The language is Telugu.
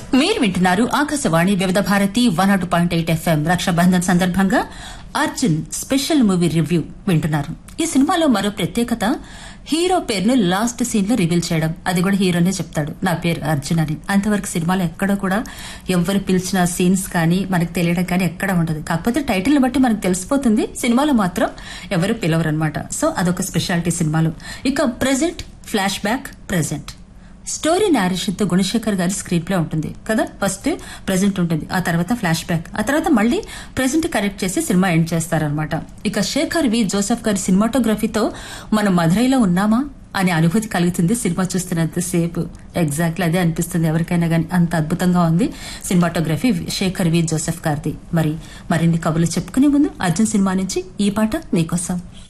మీరు వింటున్నారు Akashvani Vividh Bharati one nought point eight FM Raksha Bandhan సందర్భంగా అర్జున్ స్పెషల్ మూవీ రివ్యూ వింటున్నారు ఈ సినిమాలో మరో ప్రత్యేకత హీరో పేరును లాస్ట్ సీన్ లో రివీల్ చేయడం అది కూడా హీరోనే చెప్తాడు నా పేరు అర్జున్ అని అంతవరకు సినిమాలో ఎక్కడ కూడా ఎవరు పిలిచిన సీన్స్ కానీ మనకు తెలియడం కానీ ఎక్కడ ఉండదు కాకపోతే టైటిల్ బట్టి మనకు తెలిసిపోతుంది సినిమాలో మాత్రం ఎవరు పిలవరు అనమాట సో అదొక స్పెషాలిటీ సినిమాలో ఇక present flashback present story narration తో గుణశేఖర్ గారి స్క్రీన్ ప్లే ఉంటుంది కదా ఫస్ట్ ప్రెజెంట్ ఉంటుంది ఆ తర్వాత ఫ్లాష్ బ్యాక్ ఆ తర్వాత మళ్ళీ ప్రెజెంట్ కరెక్ట్ చేసి సినిమా ఎండ్ చేస్తారనమాట ఇక శేఖర్ వి జోసెఫ్ గారి సినిమాటోగ్రఫీతో మనం మధురైలో ఉన్నామా అనే అనుభూతి కలుగుతుంది సినిమా చూస్తున్నంత సేపు ఎగ్జాక్ట్లీ అదే అనిపిస్తుంది ఎవరికైనా కానీ అంత అద్భుతంగా ఉంది సినిమాటోగ్రఫీ శేఖర్ వి జోసెఫ్ గారిది మరి మరిన్ని కబుర్లు చెప్పుకునే ముందు అర్జున్ సినిమా నుంచి ఈ పాట మీకోసం